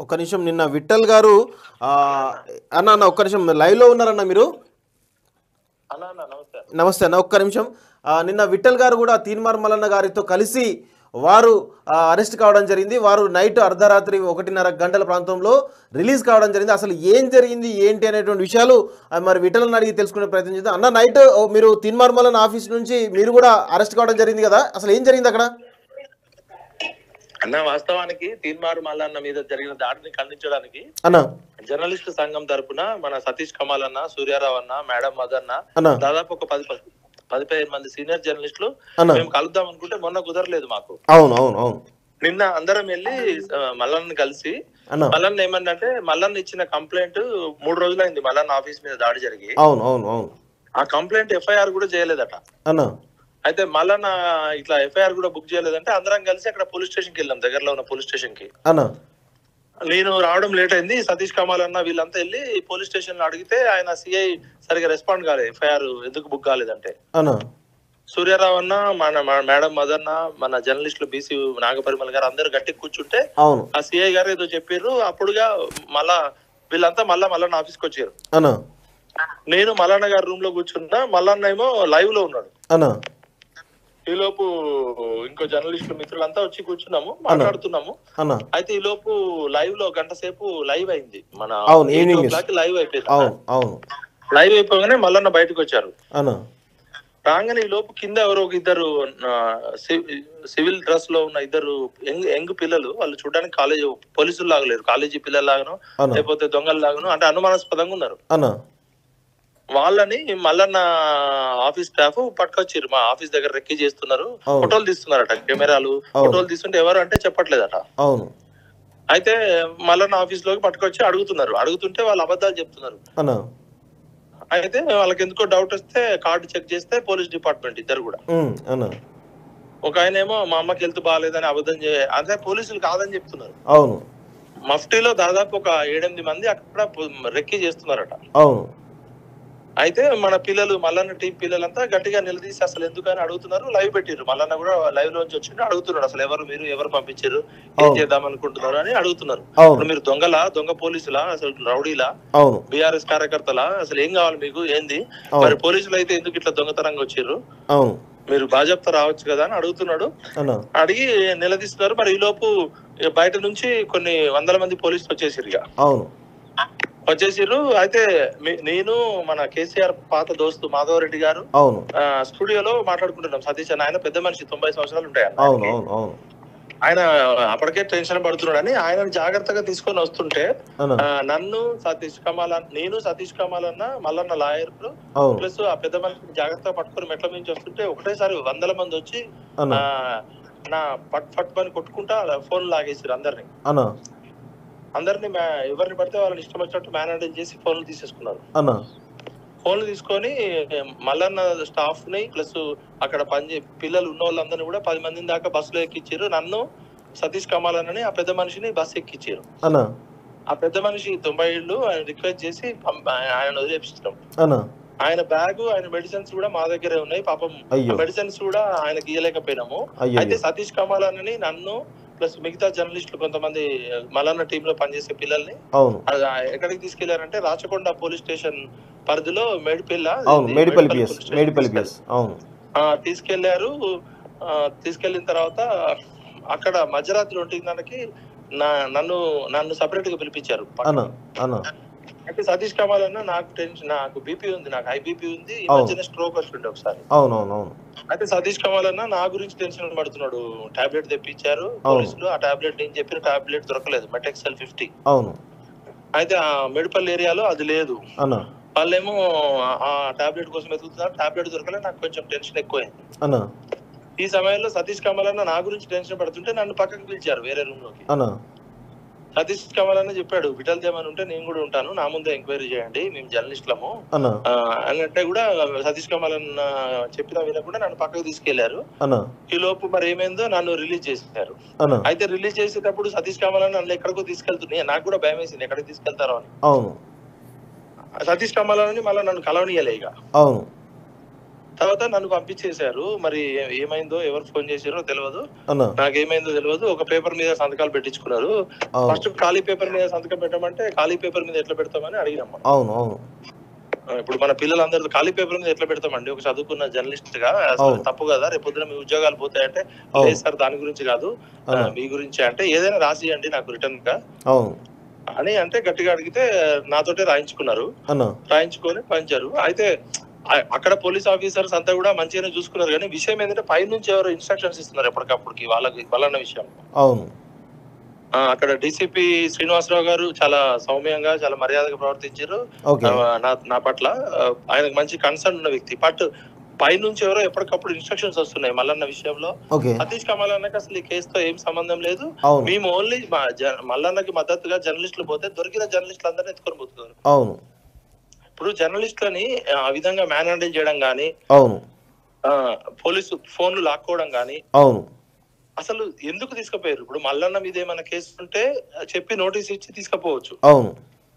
ఒక్క నిమిషం నిన్న విఠల్ గారు ఆ, అన్న అన్న ఒక్క నిమిషం లైవ్లో ఉన్నారన్న మీరు అన్న అన్న నమస్తే నమస్తే అన్న ఒక్క నిమిషం ఆ, నిన్న విఠల్ గారు కూడా తీన్మార్ మల్లన్న గారితో కలిసి వారు ఆ, అరెస్ట్ కావడం జరిగింది వారు నైట్ అర్ధరాత్రి ఒకటిన్నర గంటల ప్రాంతంలో రిలీజ్ కావడం జరిగింది అసలు ఏం జరిగింది ఏంటి అనేటువంటి విషయాలు ఆ, మరి విఠల్ని అడిగి తెలుసుకునే ప్రయత్నం చేద్దాం అన్న నైట్ ఓ, మీరు తీన్మార్ మల్లన్న ఆఫీస్ నుంచి మీరు కూడా అరెస్ట్ కావడం జరిగింది కదా అసలు ఏం జరిగింది అక్కడ అన్న వాస్తవానికి తీన్మారు మల్లన్న మీద జరిగిన దాడిని ఖండించడానికి అన్న జర్నలిస్ట్ సంఘం తరపున మన సతీష్ కమాల్ అన్న సూర్యారావు అన్న మేడం మదన్న అన్న దాదాపు ఒక పది పది పది పదిహేను మంది సీనియర్ జర్నలిస్టులు అన్న మేము కలుద్దాం అనుకుంటే మొన్న కుదరలేదు మాకు అవును అవును అవును నిన్న అందరం వెళ్ళి ఆ, మల్లన్న కలిసి అన్న మల్లన్న ఏమన్నంటే మల్లన్న ఇచ్చిన కంప్లైంట్ మూడు రోజులైంది మల్లన్న ఆఫీస్ మీద దాడి జరిగి అవును అవును అవును ఆ కంప్లైంట్ ఎఫ్ఐఆర్ కూడా చేయలేదట అన్న అయితే మల్లన్న ఇట్లా ఎఫ్ఐఆర్ కూడా బుక్ చేయలేదంటే అందరం కలిసి అక్కడ పోలీస్ స్టేషన్ కి వెళ్ళాం దగ్గరలో ఉన్న పోలీస్ స్టేషన్ కి అన్న నేను రావడం లేట్ అయింది సతీష్ కమాల్ అన్న వీళ్ళంతా వెళ్ళి పోలీస్ స్టేషన్ లో అడిగితే ఆయన సిఐ సరిగా రెస్పాండ్ కాలేదు ఎఫ్ఐఆర్ ఎందుకు బుక్ కాలేదంటే అన్న సూర్యారావు అన్న మన మన మేడం మదన్న మన జర్నలిస్టులు బీసీ నాగపరిమల్ గారు అందరు గట్టి కూర్చుంటే అవును ఆ సిఐ గారు ఏదో చెప్పారు అప్పుడుగా మళ్ళా వీళ్ళంతా మళ్ళా మల్లన్న ఆఫీస్కి వచ్చారు అన్న నేను మల్లన్న గారి రూమ్ లో కూర్చున్నా మల్లన్న ఏమో లైవ్ లో ఉన్నాడు అన్న ఈ లోపు ఇంకో జర్నలిస్టులు మిత్రులంతా వచ్చి కూర్చున్నాము మాట్లాడుతున్నాము అన్న అయితే ఈ లోపు లైవ్ లో గంట సేపు లైవ్ అయింది మన అవును, evening news. లైవ్ అయిపోయింది అవును అవును లైవ్ అయిపోగానే మల్లన్న బయటకు వచ్చారు అన్న రాగానే ఈ లోపు కింద ఎవరో ఒక ఇద్దరు ఆ, సి- సివిల్ డ్రెస్ లో ఉన్న ఇద్దరు యంగ్ యంగ్ పిల్లలు వాళ్ళు చూడడానికి కాలేజ్ పోలీసులు లాగలేరు కాలేజీ పిల్లలు లాగను అన్న లేకపోతే దొంగలు లాగను అంటే అనుమానాస్పదంగా ఉన్నారు అన్న వాళ్ళని మల్లన్న ఆఫీస్ స్టాఫ్ పట్టుకొచ్చారు మా ఆఫీస్ దగ్గర రెక్కి చేస్తున్నారు అవును. ఫోటోలు తీస్తున్నారట కెమెరాలు అవును. ఫోటోలు తీస్తుంటే ఎవరు అంటే చెప్పట్లేదట అవును అయితే మల్లన్న ఆఫీస్ లోకి పట్టుకొచ్చి అడుగుతున్నారు అడుగుతుంటే వాళ్ళు అబద్ధాలు చెప్తున్నారు అన్న అయితే వాళ్ళకి ఎందుకో డౌట్ వస్తే కార్డు చెక్ చేస్తే పోలీస్ డిపార్ట్మెంట్ ఇద్దరు కూడా ఉమ్, అన్న ఒక ఆయన ఏమో మా అమ్మకి హెల్త్ బాగాలేదని అబద్ధం చే అదే పోలీసులు కాదని చెప్తున్నారు అవును మఫ్టీలో దాదాపు ఒక ఏడెనిమిది మంది అక్కడ పు- రెక్కి చేస్తున్నారట అవును అయితే మన పిల్లలు మల్లన్న టీం పిల్లలంతా గట్టిగా నిలదీసి అసలు ఎందుకని అడుగుతున్నారు లైవ్ పెట్టిర్రు మల్లన్న కూడా లైవ్ లోంచి వచ్చిండు అడుగుతున్నాడు అసలు ఎవరు మీరు ఎవరు పంపించారు ఏం అవును. చేద్దాం అనుకుంటున్నారు అని అడుగుతున్నారు అవును ఇప్పుడు మీరు దొంగలా దొంగ పోలీసులా అసలు రౌడీలా అవును బీఆర్ఎస్ కార్యకర్తలా అసలు ఏం కావాలి మీకు ఏంది అవును. మరి పోలీసులు అయితే ఎందుకు ఇట్లా దొంగతనంగా వచ్చిర్రు అవును మీరు బాజాప్తా రావచ్చు కదా అని అడుగుతున్నాడు అన్న అడిగి నిలదీస్తున్నారు మరి ఈ లోపు ఇక బయట నుంచి కొన్ని వందల మంది పోలీసులు వచ్చేసిరు ఇక అవును వచ్చేసిర్రు అయితే మీ- నేను మన కేసీఆర్ పాత దోస్తు మాధవ్ రెడ్డి గారు అవును ఆ, స్టూడియోలో మాట్లాడుకుంటున్నాం సతీష్ అని ఆయన పెద్ద మనిషి తొంభై సంవత్సరాలు ఉంటాయి అన్న అవును ఆయనకి. అవును అవును ఆయన అప్పటికే టెన్షన్ పడుతున్నాడు అని ఆయన జాగ్రత్తగా తీసుకొని వస్తుంటే అన్న ఆ, నన్ను సతీష్ కమాల్ అన్న నేను సతీష్ కమాల్ అన్న మల్లన్న లాయర్ అవును ప్లస్ ఆ పెద్ద మనిషిని జాగ్రత్తగా పట్టుకొని మెట్ల నుంచి వస్తుంటే ఒకటేసారి వందల మంది వచ్చి అన్న ఆ, నా పట్ పట్ పని కొట్టుకుంటా ఫోన్ లాగేసారు అందరిని అన్న అందరిని మా- ఎవరిని పడితే వాళ్ళని ఇష్టం వచ్చినట్టు మేనేజ్ చేసి ఫోన్లు తీసేసుకున్నారు అన్న ఫోన్లు తీసుకొని మల్లన్న స్టాఫ్ ని ప్లస్ అక్కడ పని పిల్లలు ఉన్న వాళ్ళందరినీ కూడా పది మందిని దాకా బస్సులో ఎక్కించారు నన్ను సతీష్ కమాల్ అని ఆ పెద్ద మనిషిని బస్సు ఎక్కించారు అన్న ఆ పెద్ద మనిషి తొంభై ఏళ్ళు ఆయన రిక్వెస్ట్ చేసి పం- ఆయన వదిలేపిస్తున్నాం అన్న ఆయన బ్యాగ్ ఆయన మెడిసిన్స్ కూడా మా దగ్గరే ఉన్నాయి పాపం అయ్యో మెడిసిన్స్ కూడా ఆయనకి ఇయ్యలేకపోయినాము అయ్యో అయితే సతీష్ కమాల్ అని నన్ను ప్లస్ మిగతా జర్నలిస్టులు కొంతమంది మల్లన్న టీమ్ లో పనిచేసే పిల్లల్ని అవును అది ఎక్కడికి తీసుకెళ్లారంటే రాచకొండ పోలీస్ స్టేషన్ పరిధిలో మేడిపల్లి అవును మేడిపల్లి పిఎస్ మేడిపల్లి పిఎస్ అవును తీసుకెళ్లారు ఆ, తీసుకెళ్లిన తర్వాత అక్కడ మధ్యరాత్రి ఒంటి గంటకి నా నన్ను నన్ను సపరేట్ గా పిలిపించారు అన్న అన్న అయితే సతీష్ కమాల్ అన్న నాకు టెన్షన్ నాకు బీపీ ఉంది నాకు హై బీపీ ఉంది ఈ అవును. మధ్యన స్ట్రోక్ వచ్చిండే ఒకసారి అవును అవును అవును అయితే సతీష్ కమాల్ అన్న నా గురించి టెన్షన్ పడుతున్నాడు టాబ్లెట్ తెప్పించారు పోలీసులు ఆ టాబ్లెట్ నేను చెప్పిన టాబ్లెట్ దొరకలేదు మెటెక్సెల్ ఫిఫ్టీ అవును అయితే ఆ మెడిపల్ ఏరియాలో అది లేదు అన్న వాళ్ళేమో ఆ టాబ్లెట్ కోసం వెతుకుతున్నారు టాబ్లెట్ దొరకలే నాకు కొంచెం టెన్షన్ ఎక్కువైంది అన్న ఈ సమయంలో సతీష్ కమల్ అన్న నా గురించి టెన్షన్ పడుతుంటే నన్ను పక్కకు పిలిచారు వేరే రూమ్ లోకి అన్న సతీష్ కమల్ అన్న చెప్పాడు విటల్ దేమని ఉంటే నేను కూడా ఉంటాను నా ముందే ఎంక్వైరీ చేయండి మేము జర్నలిస్టులము అన్న ఆ, అని అంటే కూడా సతీష్ కమల్ అన్న చెప్పిన వినకుండా నన్ను పక్కకు తీసుకెళ్లారు అన్న ఈ లోపు మరి ఏమైందో నన్ను రిలీజ్ చేశారు అన్న అయితే రిలీజ్ చేసేటప్పుడు సతీష్ కమల్ అన్న నన్ను ఎక్కడికో తీసుకెళ్తున్నాయి నాకు కూడా భయం వేసింది ఎక్కడికి తీసుకెళ్తారో అని అవును సతీష్ కమల్ అని మళ్ళీ నన్ను కలవనీయలే ఇక అవును తర్వాత నన్ను పంపించేశారు మరి ఏ- ఏమైందో ఎవరు ఫోన్ చేశారో తెలియదు అన్న నాకు ఏమైందో తెలియదు ఒక పేపర్ మీద సంతకాలు పెట్టించుకున్నారు అవును ఫస్ట్ ఖాళీ పేపర్ మీద సంతకం పెట్టమంటే ఖాళీ పేపర్ మీద ఎట్లా పెడతామని అడిగినాం మనం. అవును అవును ఆ, ఇప్పుడు మన పిల్లలందరూ ఖాళీ పేపర్ మీద ఎట్లా పెడతామండి ఒక చదువుకున్న జర్నలిస్ట్ గా అసలు అవును. తప్పు కదా రేపు పొద్దున మీ ఉద్యోగాలు పోతాయంటే అవును. లేదు సార్ దాని గురించి కాదు ఆ, అవును. మీ గురించి అంటే ఏదైనా రాసియండి నాకు రిటర్న్ గా అవును అని అంటే గట్టిగా అడిగితే నాతోటే రాయించుకున్నారు అన్న రాయించుకొని పంచారు అయితే ఆ- అక్కడ పోలీస్ ఆఫీసర్స్ అంతా కూడా మంచిగానే చూసుకున్నారు కానీ విషయం ఏంటంటే పై నుంచి ఎవరు ఇన్స్ట్రక్షన్స్ ఇస్తున్నారు ఎప్పటికప్పటికి వాళ్ళకి వాళ్ళన్న విషయం అవును ఆ, అక్కడ డీసీపీ శ్రీనివాసరావు గారు చాలా సౌమ్యంగా చాలా మర్యాదగా ప్రవర్తించారు ఓకే ఆ, నా నా పట్ల ఆ, ఆయనకు మంచి కన్సర్న్ ఉన్న వ్యక్తి బట్ పై నుంచి ఎవరో ఎప్పటికప్పుడు ఇన్స్ట్రక్షన్స్ వస్తున్నాయి మల్లన్న విషయంలో ఓకే సతీష్ కమల్ అన్నకి అసలు ఈ కేసుతో ఏం సంబంధం లేదు అవును మేము ఓన్లీ మా జ- మల్లన్నకి మద్దతుగా జర్నలిస్టులు పోతే దొరికిన జర్నలిస్టులు అందరినీ ఎత్తుకొని పోతున్నారు అవును ఇప్పుడు జర్నలిస్టులని ఆ విధంగా మ్యాన్ హ్యాండిల్ చేయడం గానీ అవును ఆ, పోలీసు ఫోన్లు లాక్కోవడం గానీ అవును అసలు ఎందుకు తీసుకుపోయారు ఇప్పుడు మల్లన్న మీద ఏమైనా కేసు ఉంటే చెప్పి నోటీస్ ఇచ్చి తీసుకుపోవచ్చు అవును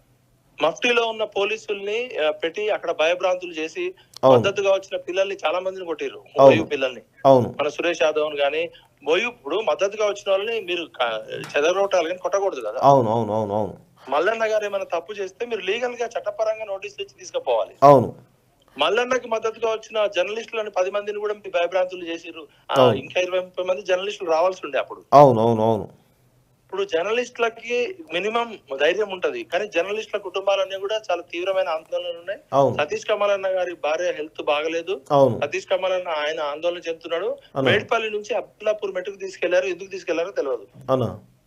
మఫ్టీలో ఉన్న పోలీసుల్ని ఆ, పెట్టి అక్కడ భయభ్రాంతులు చేసి అవును మద్దతుగా వచ్చిన పిల్లల్ని చాలా మందిని కొట్టిర్రు అవును. మోయు పిల్లల్ని అవును మన సురేష్ యాదవ్ గాని మోయు ఇప్పుడు మద్దతుగా వచ్చిన వాళ్ళని మీరు క- చెదరగొట్టాలి కానీ కొట్టకూడదు కదా అవును అవును అవును అవును మల్లన్న గారు ఏమైనా తప్పు చేస్తే మీరు లీగల్ గా చట్టపరంగా నోటీసులు ఇచ్చి తీసుకుపోవాలి అవును మల్లన్నకి మద్దతుగా వచ్చిన జర్నలిస్టులని పది మందిని కూడా మీరు భయభ్రాంతులు చేసిర్రు ఆ, అవును. ఇంకా ఇరవై ముప్పై మంది జర్నలిస్టులు రావాల్సి ఉండే అప్పుడు అవును అవును అవును ఇప్పుడు జర్నలిస్టులకి మినిమం ధైర్యం ఉంటది కానీ జర్నలిస్టుల కుటుంబాలన్నీ కూడా చాలా తీవ్రమైన ఆందోళనలు ఉన్నాయి అవును సతీష్ కమల్ అన్న గారి భార్య హెల్త్ బాగలేదు అవును సతీష్ కమల్ అన్న ఆయన ఆందోళన చెందుతున్నాడు అన్న. మేడ్పల్లి నుంచి అబ్దుల్లాపూర్ మెట్టుకు తీసుకెళ్లారు ఎందుకు తీసుకెళ్లారో తెలియదు అన్న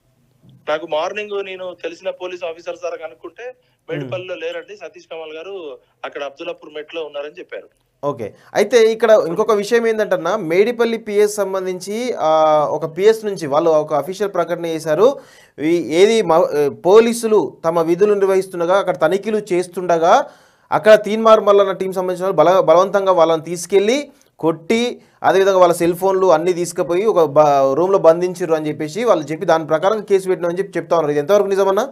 నాకు మార్నింగ్ నేను తెలిసిన పోలీస్ ఆఫీసర్ సార్ కనుక్కుంటే మేడ్పల్లిలో లేరండి సతీష్ కమల్ గారు అక్కడ అబ్దుల్లాపూర్ మెట్లో ఉన్నారని చెప్పారు ఓకే అయితే ఇక్కడ ఇంకొక విషయం ఏంటంటన్నా మేడిపల్లి పిఎస్ సంబంధించి ఆ, ఒక పిఎస్ నుంచి వాళ్ళు ఒక అఫీషియల్ ప్రకటన చేశారు ఈ- ఏది మ- ఏ, పోలీసులు తమ విధులు నిర్వహిస్తుండగా అక్కడ తనిఖీలు చేస్తుండగా అక్కడ తీన్మార్ మల్లన్న టీం సంబంధించిన వాళ్ళు బల బలవంతంగా వాళ్ళని తీసుకెళ్ళి కొట్టి అదేవిధంగా వాళ్ళ సెల్ ఫోన్లు అన్నీ తీసుకుపోయి ఒక బ రూమ్లో బంధించారు అని చెప్పేసి వాళ్ళు చెప్పి దాని ప్రకారం కేసు పెట్టినామని చెప్పి చెప్తా ఉన్నారు ఇది ఎంతవరకు నిజమన్నా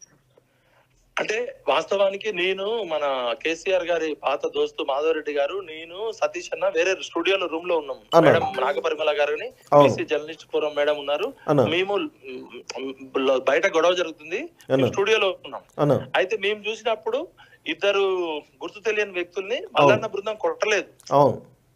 అంటే వాస్తవానికి నేను మన కేసీఆర్ గారి పాత దోస్తు మాధవరెడ్డి గారు నేను సతీష్ అన్న వేరే స్టూడియోలో రూమ్ లో ఉన్నాం అన్న. మేడం నాగపరిమళ గారిని అవును. బీసీ జర్నలిస్ట్ ఫోరం మేడం ఉన్నారు అన్న మేము మ్, మ్, బయట గొడవ జరుగుతుంది అన్న. మేము స్టూడియోలో ఉన్నాం అన్న అయితే మేము చూసినప్పుడు ఇద్దరు గుర్తు తెలియని వ్యక్తుల్ని మల్లన్న బృందం కొట్టలేదు అవును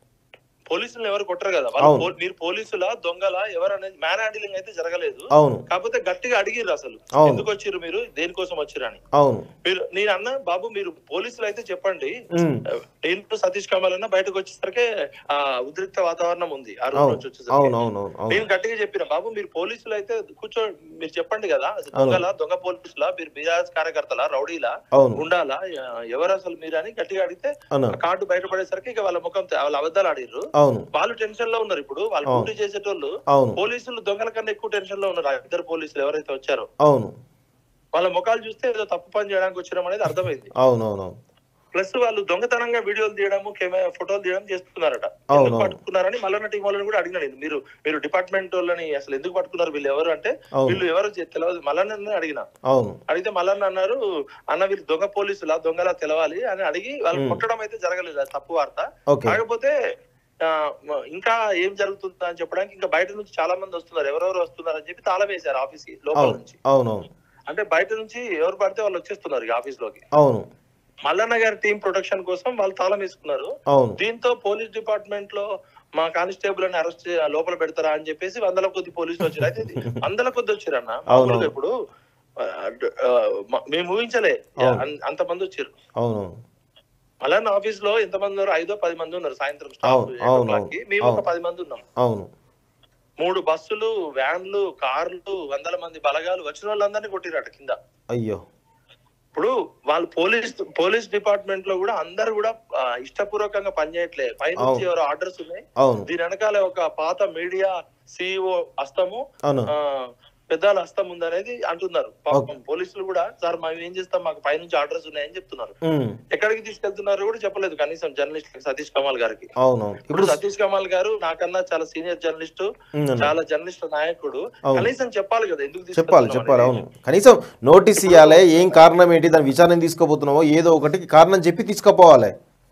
పోలీసులు ఎవరు కొట్టరు కదా వాళ్ళు అవును. పో- మీరు పోలీసులా దొంగల ఎవరు అనేది మ్యాన్ హ్యాండిలింగ్ అయితే జరగలేదు అవును కాకపోతే గట్టిగా అడిగిర్రు అసలు అవును. ఎందుకు వచ్చిర్రు మీరు దేనికోసం వచ్చిర్రు అని అవును మీరు నేను అన్న బాబు మీరు పోలీసులు అయితే చెప్పండి ఉమ్, నేను సతీష్ కమల్ అన్న బయటకు వచ్చేసరికి ఆ ఉద్రిక్త వాతావరణం ఉంది ఆ రోజు అవును నుంచి వచ్చేసరికి అవును అవును అవును అవును నేను గట్టిగా చెప్పిన బాబు మీరు పోలీసులు అయితే కూర్చో మీరు చెప్పండి కదా అసలు దొంగల దొంగ పోలీసులా మీరు బీఆర్ఎస్ కార్యకర్తలా రౌడీలా అవును గుండాలా ఎ- ఎవరు అసలు మీరు అని గట్టిగా అడిగితే అన్న ఆ కార్డు బయటపడేసరికి ఇక వాళ్ళ ముఖం తె- వాళ్ళ అబద్ధాలు ఆడిర్రు అవును వాళ్ళు టెన్షన్ లో ఉన్నారు ఇప్పుడు వాళ్ళు అవును. డ్యూటీ చేసేటోళ్ళు అవును పోలీసులు దొంగల కన్నా ఎక్కువ టెన్షన్ లో ఉన్నారు ఆ ఇద్దరు పోలీసులు ఎవరైతే వచ్చారో అవును వాళ్ళ ముఖాలు చూస్తే ఏదో తప్పు పని చేయడానికి వచ్చారం అనేది అర్థమైంది అవును అవును అవును ప్లస్ వాళ్ళు దొంగతనంగా వీడియోలు తీయడము కెమెరా ఫోటోలు తీయడం చేస్తున్నారట అవును, ఎందుకు అవును. పట్టుకున్నారని మల్లన్న టీం వాళ్ళని కూడా అడిగినా నేను మీరు మీరు డిపార్ట్మెంట్ వాళ్ళని అసలు ఎందుకు పట్టుకున్నారు వీళ్ళు ఎవరు అంటే అవును వీళ్ళు ఎవరు చె- తెలియదు మల్లన్న అడిగిన అవును అడిగితే మల్లన్న అన్నారు అన్న వీళ్ళు దొంగ పోలీసులా దొంగలా తెలవాలి అని అడిగి వాళ్ళు మ్. కొట్టడం అయితే జరగలేదు అది తప్పు వార్త ఓకే కాకపోతే ఆ, మ- ఇంకా ఏం జరుగుతుందా అని చెప్పడానికి ఇంకా బయట నుంచి చాలా మంది వస్తున్నారు ఎవరెవరు వస్తున్నారు అని చెప్పి తాళం వేశారు ఆఫీస్ కి లోపల అవును నుంచి అవును అవును అంటే బయట నుంచి ఎవరు పడితే వాళ్ళు వచ్చేస్తున్నారు ఇక ఆఫీస్ లోకి అవును మల్లన్న గారి టీం ప్రొటెక్షన్ కోసం వాళ్ళు తాళం వేసుకున్నారు అవును దీంతో పోలీస్ డిపార్ట్మెంట్ లో మా కానిస్టేబుల్ అని అరెస్ట్ లోపల పెడతారా అని చెప్పేసి వందల కొద్ది పోలీసులు వచ్చారు అయితే ఇది వందల కొద్ది వచ్చారన్న మామూలుగా అవును. ఇప్పుడు ఆ, ఆ, మ- మేము ఊహించలే అవును. అన్- అంతమంది వచ్చారు అవును మల్లన్న ఆఫీస్ లో ఎంత మంది ఉన్నారు ఐదో పది మంది ఉన్నారు సాయంత్రం అవును, స్టాఫ్ eight అవును, o'clock కి. మేము ఒక అవును. పది మంది ఉన్నాం అవును మూడు బస్సులు వ్యాన్లు కార్లు వందల మంది బలగాలు వచ్చిన వాళ్ళందరినీ కొట్టిరట కింద అయ్యో ఇప్పుడు వాళ్ళు పోలీస్ పోలీస్ డిపార్ట్మెంట్ లో కూడా అందరు కూడా ఆ, ఇష్టపూర్వకంగా పనిచేయట్లే పైనుంచి అవును. ఎవరో ఆర్డర్స్ ఉన్నాయి అవును దీని వెనకాల ఒక పాత మీడియా సిఇఓ హస్తము అవును ఆ, పెద్దల హస్తం ఉందనేది అంటున్నారు పాపం పోలీసులు కూడా సార్ మేము ఏం చేస్తాం మాకు పైనుంచి ఆర్డర్స్ ఉన్నాయని చెప్తున్నారు ఉమ్, ఎక్కడికి తీసుకెళ్తున్నారు కూడా చెప్పలేదు కనీసం జర్నలిస్ట్ సతీష్ కమాల్ గారికి అవును అవును ఇప్పుడు ఇప్పుడు సతీష్ కమాల్ గారు నాకన్నా చాలా సీనియర్ జర్నలిస్ట్ ఉమ్, అన్న. చాలా జర్నలిస్ట్ నాయకుడు అవును. కనీసం చెప్పాలి కదా ఎందుకు చెప్పాలి తీసుకెళ్తున్నాం చెప్పాలి అనేది. అవును కనీసం నోటీస్ ఇవ్వాలి ఏం కారణం ఏంటి దాని విచారణ తీసుకోబోతున్నావో ఏదో ఒకటి కారణం చెప్పి తీసుకుపోవాలి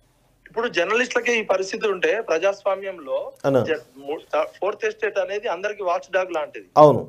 ఇప్పుడు జర్నలిస్టులకి ఈ పరిస్థితి ఉంటే ప్రజాస్వామ్యంలో అన్న ఫోర్త్ ఎస్టేట్ అనేది అందరికి వాచ్ డాగ్ లాంటిది అవును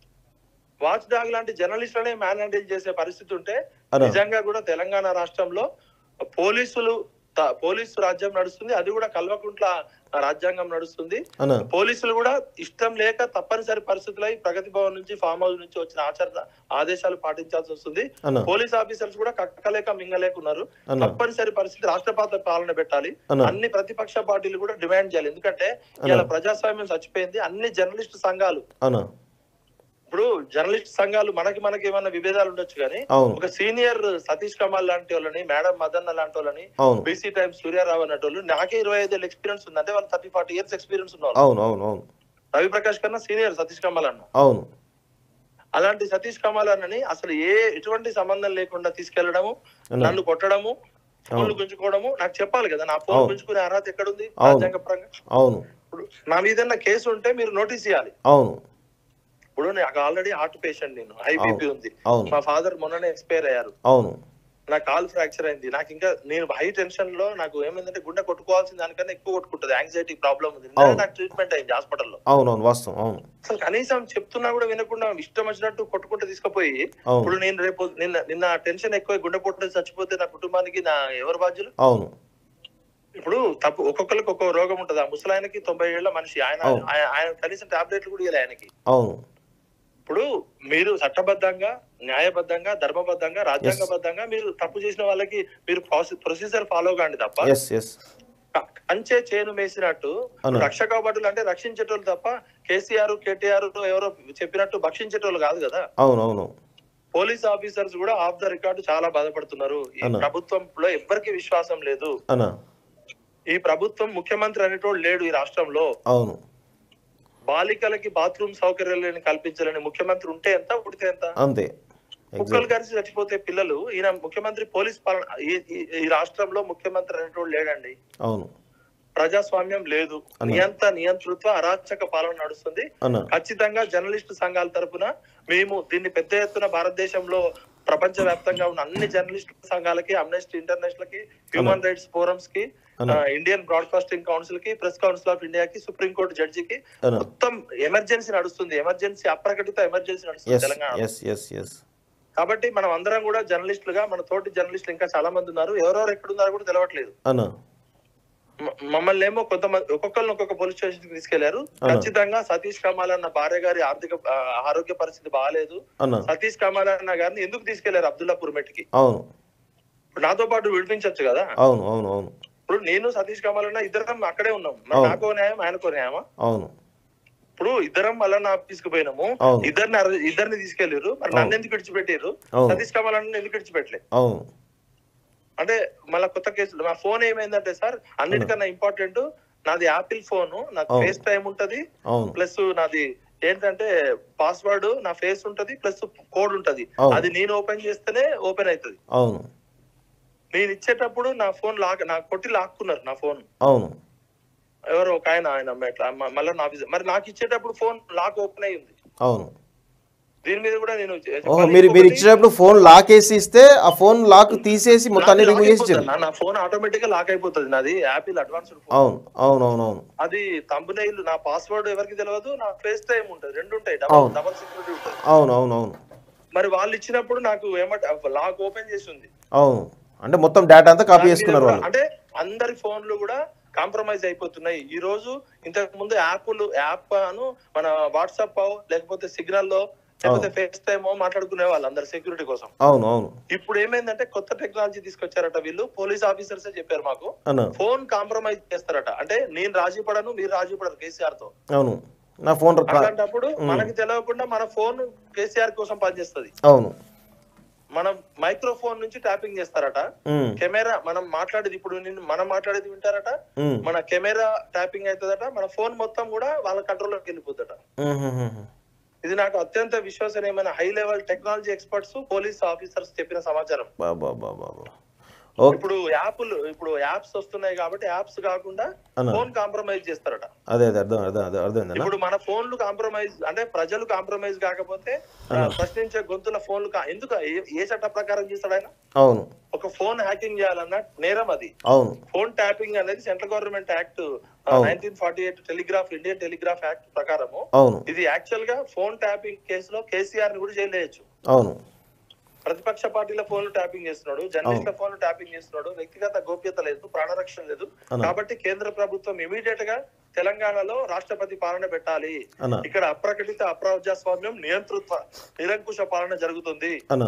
వాచ్ డాగ్ లాంటి జర్నలిస్టులనే మ్యాన్ హ్యాండిల్ చేసే పరిస్థితి ఉంటే అన్న నిజంగా కూడా తెలంగాణ రాష్ట్రంలో పోలీసులు త- పోలీసు రాజ్యం నడుస్తుంది అది కూడా కల్వకుంట్ల రాజ్యాంగం నడుస్తుంది అన్న పోలీసులు కూడా ఇష్టం లేక తప్పనిసరి పరిస్థితులై ప్రగతి భవన్ నుంచి ఫామ్ హౌస్ నుంచి వచ్చిన ఆచరణ ఆదేశాలు పాటించాల్సి వస్తుంది అన్న పోలీస్ ఆఫీసర్స్ కూడా కక్కలేక మింగలేకున్నారు అన్న తప్పనిసరి పరిస్థితి రాష్ట్రపాత పాలన పెట్టాలి అన్న అన్ని ప్రతిపక్ష పార్టీలు కూడా డిమాండ్ చేయాలి ఎందుకంటే అన్న. ఇలా ప్రజాస్వామ్యం చచ్చిపోయింది అన్ని జర్నలిస్ట్ సంఘాలు అన్న ఇప్పుడు జర్నలిస్ట్ సంఘాలు మనకి మనకి ఏమైనా విభేదాలు ఉండొచ్చు కానీ అవును ఒక సీనియర్ సతీష్ కమాల్ లాంటి వాళ్ళని మేడం మదన్న లాంటి వాళ్ళని అవును బీసీ టైమ్స్ సూర్యారావు అన్నట్టు వాళ్ళు నాకే ఇరవై ఐదు ఎక్స్పీరియన్స్ ఉంది అంటే వాళ్ళు థర్టీ ఫార్టీ ఇయర్స్ ఎక్స్పీరియన్స్ ఉన్నారు అవును అవును అవును రవి ప్రకాష్ కన్నా సీనియర్ సతీష్ కమాల్ అన్న అవును అలాంటి సతీష్ కమాల్ అన్నని అసలు ఏ ఎటువంటి సంబంధం లేకుండా తీసుకెళ్లడము అన్న నన్ను కొట్టడము ఫోన్లు గుంజుకోవడము నాకు చెప్పాలి కదా నా ఫోన్ అవును. గుంజుకునే అర్హత ఎక్కడుంది అవును. రాజ్యాంగపరంగా అవును ఇప్పుడు నా మీద కేసు ఉంటే మీరు నోటీస్ ఇవ్వాలి అవును ఇప్పుడు నాకు ఆల్రెడీ హార్ట్ పేషెంట్ నేను హై అవును. బీపీ ఉంది అవును మా ఫాదర్ మొన్ననే ఎక్స్పైర్ అయ్యారు అవును నా కాల్ ఫ్రాక్చర్ అయింది నాకు ఇంకా నేను హై టెన్షన్ లో నాకు ఏమైందంటే గుండె కొట్టుకోవాల్సిన దానికన్నా ఎక్కువ కొట్టుకుంటుంది యాంగ్జైటీ ప్రాబ్లం ఉంది నిన్ననే అవును. నాకు ట్రీట్మెంట్ అయింది హాస్పిటల్లో అవును అవును వాస్తవం అవును అసలు కనీసం చెప్తున్నా కూడా వినకుండా ఇష్టం వచ్చినట్టు కొట్టుకుంటూ తీసుకుపోయి అవును ఇప్పుడు నేను రేపు నిన్న నిన్న టెన్షన్ ఎక్కువ గుండె పొట్టు చచ్చిపోతే నా కుటుంబానికి నా ఎవరు బాధ్యులు అవును ఇప్పుడు తప్పు ఒక్కొక్కరికి ఒక్కొక్క రోగం ఉంటది ఆ ముసలాయనకి తొంభై ఏళ్ల మనిషి ఆయన అవును. ఆయన- ఆయన కనీసం టాబ్లెట్లు కూడా ఇవ్వాలి ఆయనకి అవును ఇప్పుడు మీరు చట్టబద్ధంగా న్యాయబద్ధంగా ధర్మబద్ధంగా రాజ్యాంగబద్ధంగా మీరు తప్పు చేసిన వాళ్ళకి మీరు ప్రొసీజర్ ఫాలో కాండి తప్ప ఎస్ ఎస్ కంచే చేను మేసినట్టు అన్న. రక్షక భటులు అంటే రక్షించేటోళ్ళు తప్ప కేసీఆర్ కేటీఆర్ ఎవరో చెప్పినట్టు భక్షించేటోళ్ళు కాదు కదా అవును అవును పోలీస్ ఆఫీసర్స్ కూడా ఆఫ్ ద రికార్డు చాలా బాధపడుతున్నారు ఈ అన్న. ప్రభుత్వంలో ఎవ్వరికి విశ్వాసం లేదు అన్న ఈ ప్రభుత్వం ముఖ్యమంత్రి అనేటోడు లేడు ఈ రాష్ట్రంలో అవును బాలికలకి బాత్రూమ్ సౌకర్యాలను కల్పించాలని ముఖ్యమంత్రి ఉంటే ఎంత ఉడితే ఎంత అంతే కుక్కలు ఎగ్జాక్ట్ కలిసి చచ్చిపోతే పిల్లలు ఈయన ముఖ్యమంత్రి పోలీస్ పాలన ఈ- ఈ- ఈ రాష్ట్రంలో ముఖ్యమంత్రి అనేటోడు లేడండి అవును ప్రజాస్వామ్యం లేదు అన్న. నియంత నియంతృత్వ అరాచక పాలన నడుస్తుంది అన్న ఖచ్చితంగా జర్నలిస్టు సంఘాల తరపున మేము దీన్ని పెద్ద ఎత్తున భారతదేశంలో ప్రపంచ వ్యాప్తంగా ఉన్న అన్ని జర్నలిస్టు సంఘాలకి అమ్నెస్టీ ఇంటర్నేషనల్ కి హ్యూమన్ రైట్స్ ఫోరమ్స్ కి అన్న. ఆ, ఇండియన్ బ్రాడ్కాస్టింగ్ కౌన్సిల్ కి ప్రెస్ కౌన్సిల్ ఆఫ్ ఇండియాకి సుప్రీం కోర్టు జడ్జికి అన్న మొత్తం ఎమర్జెన్సీ నడుస్తుంది ఎమర్జెన్సీ అప్రకటిత ఎమర్జెన్సీ నడుస్తుంది yes Telangana yes yes yes కాబట్టి మనం అందరం కూడా జర్నలిస్టులుగా మన తోటి జర్నలిస్టులు ఇంకా చాలా మంది ఉన్నారు ఎవరెవరు ఎక్కడున్నారో కూడా తెలవట్లేదు అన్న మ- మమ్మల్ని ఏమో కొంతమంది ఒక్కొక్కరిని ఒక్కొక్క పోలీస్ స్టేషన్ కి తీసుకెళ్లారు అవును. ఖచ్చితంగా సతీష్ కమాల్ అన్న భార్య గారి ఆర్థిక ఆ, ఆరోగ్య పరిస్థితి బాగాలేదు అన్న సతీష్ కమాల్ అన్న గారిని ఎందుకు తీసుకెళ్లారు అబ్దుల్లాపూర్ మెట్కి అవును ఇప్పుడు నాతో పాటు విడిపించొచ్చు కదా అవును అవును అవును ఇప్పుడు నేను సతీష్ కమాల్ అన్న ఇద్దరం అక్కడే ఉన్నాం మరి అవును. నాకో న్యాయం ఆయనకో న్యాయమా అవును ఇప్పుడు ఇద్దరం మళ్ళా ఆఫీస్ కు పోయినాము అవును ఇద్దరిని అరె- ఇద్దరిని తీసుకెళ్లారు మరి అవును. నన్ను ఎందుకు విడిచిపెట్టారు అవును సతీష్ కమాల్ అన్న ఎందుకు విడిచిపెట్టలే అవును అంటే మళ్ళా కొత్త కేసులు మా ఫోన్ ఏమైందంటే సార్ అన్నిటికన్నా ఇంపార్టెంట్ నాది యాపిల్ ఫోన్ నాకు అవును. ఫేస్ టైం ఉంటది అవును ప్లస్ నాది ఏంటంటే పాస్వర్డ్ నా ఫేస్ ఉంటది ప్లస్ కోడ్ ఉంటది అవును. అది నేను ఓపెన్ చేస్తేనే ఓపెన్ అవుతది అవును నేను ఇచ్చేటప్పుడు నా ఫోన్ లాక్ నా కొట్టి లాక్కున్నారు నా ఫోన్ అవును ఎవరో ఒక ఆయన ఆయన ఎట్లా మ- మళ్ళీ నా ఆఫీస్ మరి నాకు ఇచ్చేటప్పుడు ఫోన్ లాక్ ఓపెన్ అయ్యి ఉంది అవును దీని మీద కూడా నేను చె- ఓహో చెప్పాలి. మీరు మీరు ఇంకొకటి, ఇచ్చినప్పుడు ఫోన్ లాక్ వేసి ఇస్తే ఆ ఫోన్ లాక్ తీసేసి మొత్తాన్ని నాది రిమూవ్ lock చేసి ఇచ్చారు అయిపోతుంది. నా ఫోన్ ఆటోమేటిక్ గా లాక్ అయిపోతుంది నాది యాపిల్ అడ్వాన్స్డ్ ఫోన్ అవును అవును అవును అవును అది thumbnail నా పాస్వర్డ్ ఎవరికి తెలియదు నా ఫేస్ టైం ఉంటుంది రెండు ఉంటాయి అవును. డబల్ డబల్ సెక్యూరిటీ ఉంటుంది అవును అవును అవును మరి వాళ్ళు ఇచ్చినప్పుడు నాకు ఏమంటే లాక్ ఓపెన్ చేసి ఉంది అవును అంటే మొత్తం డేటా అంతా కాపీ దాని మీద చేసుకున్నారు కూడా- వాళ్ళు అంటే అందరి ఫోన్లు కూడా కాంప్రమైజ్ అయిపోతున్నాయి ఈ రోజు ఇంతకు ముందు యాప్లు యాప్ అను మన వాట్సాప్ లేకపోతే సిగ్నల్ లో లేకపోతే ఫేస్ టైమ్ మాట్లాడుకునే వాళ్ళు అందరు సెక్యూరిటీ కోసం అవును అవును ఇప్పుడు ఏమైందంటే కొత్త టెక్నాలజీ తీసుకొచ్చారట వీళ్ళు పోలీస్ ఆఫీసర్స్ చెప్పారు మాకు అన్న ఫోన్ కాంప్రమైజ్ చేస్తారట అంటే నేను రాజీ పడను మీరు రాజీ పడరు కేసీఆర్ తో అవును నా ఫోన్ రా- అలాంటప్పుడు మనకి తెలియకుండా మన ఫోన్ కేసీఆర్ కోసం పనిచేస్తుంది అవును మనం మైక్రోఫోన్ నుంచి ట్యాపింగ్ చేస్తారట ఉమ్, కెమెరా మనం మాట్లాడేది ఇప్పుడు నిన్ను మనం మాట్లాడేది వింటారట ఉమ్, మన కెమెరా ట్యాపింగ్ అవుతుందట మన ఫోన్ మొత్తం కూడా వాళ్ళ కంట్రోల్లోకి వెళ్ళిపోతుందట ఉమ్, ఉమ్, ఉమ్. ఇది నాకు అత్యంత విశ్వసనీయమైన high level technology experts police officers చెప్పిన సమాచారం బాబా బాబా బాబా ఓకే ఇప్పుడు యాప్లు ఇప్పుడు యాప్స్ వస్తున్నాయి కాబట్టి యాప్స్ కాకుండా అన్న ఫోన్ కాంప్రమైజ్ చేస్తారట అదే అదే అర్థం అర్థం అర్థం అర్థమైందన్న ఇప్పుడు మన ఫోన్లు కాంప్రమైజ్ అంటే ప్రజలు కాంప్రమైజ్ కాకపోతే ఆ, ప్రశ్నించే గొంతుల ఫోన్లు కా- ఎందుకు ఏ- ఏ చట్ట ప్రకారం చేస్తాడు ఆయన అవును ఒక ఫోన్ హ్యాకింగ్ చేయాలన్న నేరం అది అవును ఫోన్ ట్యాపింగ్ అనేది సెంట్రల్ గవర్నమెంట్ యాక్ట్ అవును. Nineteen forty eight telegraph Indian telegraph act ప్రకారము అవును ఇది యాక్చువల్ గా ఫోన్ ట్యాపింగ్ కేసులో కేసీఆర్ ని కూడా జైలు వేయచ్చు అవును ప్రతిపక్ష పార్టీల ఫోన్లు ట్యాపింగ్ చేస్తున్నాడు జర్నలిస్టుల ఫోన్లు ట్యాపింగ్ చేస్తున్నాడు వ్యక్తిగత గోప్యత లేదు ప్రాణరక్షణ లేదు అన్న. కాబట్టి కేంద్ర ప్రభుత్వం ఇమీడియట్ గా తెలంగాణలో రాష్ట్రపతి పాలన పెట్టాలి అన్న ఇక్కడ అప్రకటిత అప్రజాస్వామ్యం నియంతృత్వ నిరంకుశ పాలన జరుగుతుంది అన్న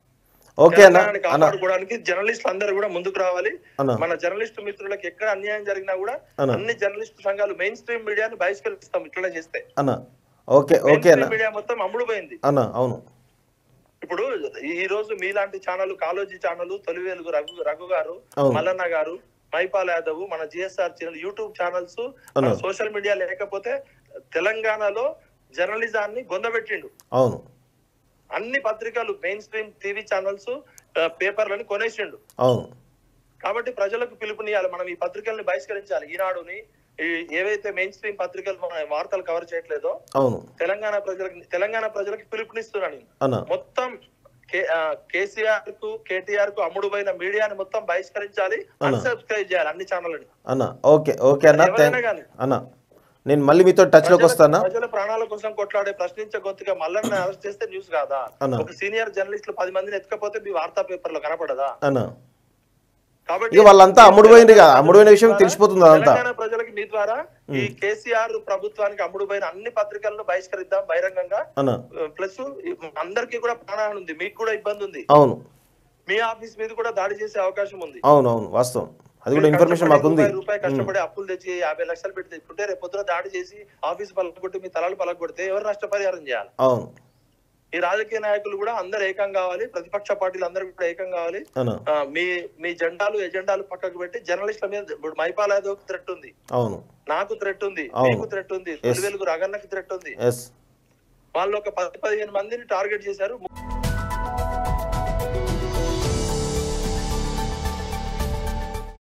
ఓకే అన్న తెలంగాణని అన్న కాపాడుకోవడానికి జర్నలిస్టులు అందరూ కూడా ముందుకు రావాలి అన్న మన జర్నలిస్టు మిత్రులకు ఎక్కడ అన్యాయం జరిగినా కూడా అన్న. అన్ని జర్నలిస్టు సంఘాలు మెయిన్ స్ట్రీమ్ మీడియాని బహిష్కరిస్తాం ఇట్లా చేస్తే అన్న ఓకే మెయిన్ ఓకే అన్న స్ట్రీమ్ మీడియా మొత్తం అమ్ముడు పోయింది అన్న అవును ఇప్పుడు ఈ రోజు మీలాంటి ఛానల్ కాలోజీ ఛానల్ తొలివేలుగు రఘు రఘు గారు అవును. మల్లన్న గారు మైపాల్ యాదవ్ మన జిఎస్ఆర్ ఛానల్ యూట్యూబ్ ఛానల్స్ అవును. సోషల్ మీడియా లేకపోతే తెలంగాణలో జర్నలిజాన్ని గొందబెట్టిండు అవును అన్ని పత్రికలు మెయిన్ స్ట్రీమ్ టీవీ ఛానల్స్ పేపర్లను కొనేసిండు అవును కాబట్టి ప్రజలకు పిలుపునియాలి మనం ఈ పత్రికల్ని బహిష్కరించాలి ఈనాడుని ఈ ఏవైతే మెయిన్ స్ట్రీమ్ పత్రికలు మన వార్తలు కవర్ చేయట్లేదో అవును తెలంగాణ ప్రజలకు తెలంగాణ ప్రజలకు పిలుపునిస్తున్నాను నేను. అన్న మొత్తం కే- ఆ, కేసీఆర్ కు కేటీఆర్ కు అమ్ముడుపోయిన మీడియాని మొత్తం బహిష్కరించాలి అన్సబ్స్క్రైబ్ చేయాలి అన్ని ఛానళ్ళని అన్న ఓకే ఓకే అన్న ఎవరైనా థ్యాంక్ కానీ అన్న నేను మళ్ళీ మీతో టచ్లోకి వస్తానా ప్రజల ప్రాణాల కోసం కొట్లాడే ప్రశ్నించే గొంతుగా మల్లన్న అరెస్ట్ చేస్తే న్యూస్ కాదా అన్న. ఒక సీనియర్ జర్నలిస్టులు పది మందిని ఎత్తుకపోతే మీ వార్తా పేపర్ లో కనపడదా అన్న కాబట్టి ఇక వాళ్ళంతా అమ్ముడుపోయింది కదా, అమ్ముడుపోయిన విషయం ద్వారా తెలిసిపోతుంది అదంతా. తెలంగాణ ప్రజలకి మీ ద్వారా ఈ కేసీఆర్ ప్రభుత్వానికి అమ్ముడుపోయిన అన్ని పత్రికలను బహిష్కరిద్దాం బహిరంగంగా అన్న ప్లస్ అందరికీ కూడా ప్రాణహాని ఉంది మీకు కూడా ఇబ్బంది ఉంది అవును మీ ఆఫీస్ మీద కూడా దాడి చేసే అవకాశం ఉంది అవును అవును వాస్తవం అది కూడా ఇన్ఫర్మేషన్ మాకుంది రూపాయి రూపాయి కష్టపడి అప్పులు తెచ్చి యాభై లక్షలు పెట్టి తెచ్చుకుంటే రేపు పొద్దున దాడి చేసి ఆఫీస్ పలకొట్టి మీ తలాలు పలకొడితే ఎవరు నష్టపరిహారం చేయాలి అవును ఈ రాజకీయ నాయకులు కూడా అందరు ఏకం కావాలి ప్రతిపక్ష పార్టీలు అందరూ కూడా ఏకం కావాలి అన్న ఆ, మీ మీ జెండాలు ఎజెండాలు పక్కకు పెట్టి జర్నలిస్టుల మీద ఇప్పుడు మైపాల్ యాదవ్ థ్రెట్ ఉంది అవును నాకు థ్రెట్ ఉంది అవును. మీకు థ్రెట్ ఉంది తొలివెలుగు రగన్నకి థ్రెట్ ఉంది ఎస్ వాళ్ళు ఒక పది పదిహేను మందిని టార్గెట్ చేశారు